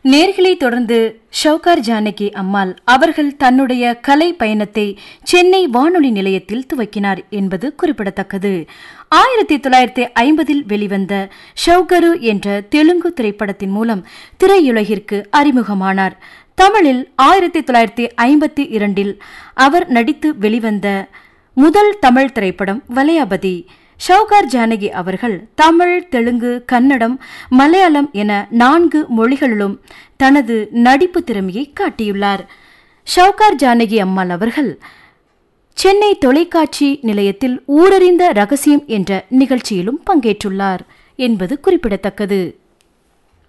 நேர்களை தொடர்ந்து ஷவுகார் ஜானகி அம்மாள் அவர்கள் தன்னுடைய கலை பயணத்தை சென்னை வானொலி நிலையத்தில் துவக்கினார் என்பது குறிப்பிடத்தக்கது ஆயிரத்தி தொள்ளாயிரத்தி ஐம்பதில் வெளிவந்த ஷவுகரு என்ற தெலுங்கு திரைப்படத்தின் மூலம் திரையுலகிற்கு அறிமுகமானார் தமிழில் ஆயிரத்தி தொள்ளாயிரத்தி ஐம்பத்தி இரண்டில் அவர் நடித்து வெளிவந்த முதல் தமிழ் திரைப்படம் வலையாபதி ஷவுகார் ஜானகி அவர்கள் தமிழ் தெலுங்கு கன்னடம் மலையாளம் என நான்கு மொழிகளிலும் தனது நடிப்பு திறமையை காட்டியுள்ளார் ஷவுகார் ஜானகி அம்மாள் அவர்கள் சென்னை தொலைக்காட்சி நிலையத்தில் ஊரறிந்த ரகசியம் என்ற நிகழ்ச்சியிலும் பங்கேற்றுள்ளார் என்பது குறிப்பிடத்தக்கது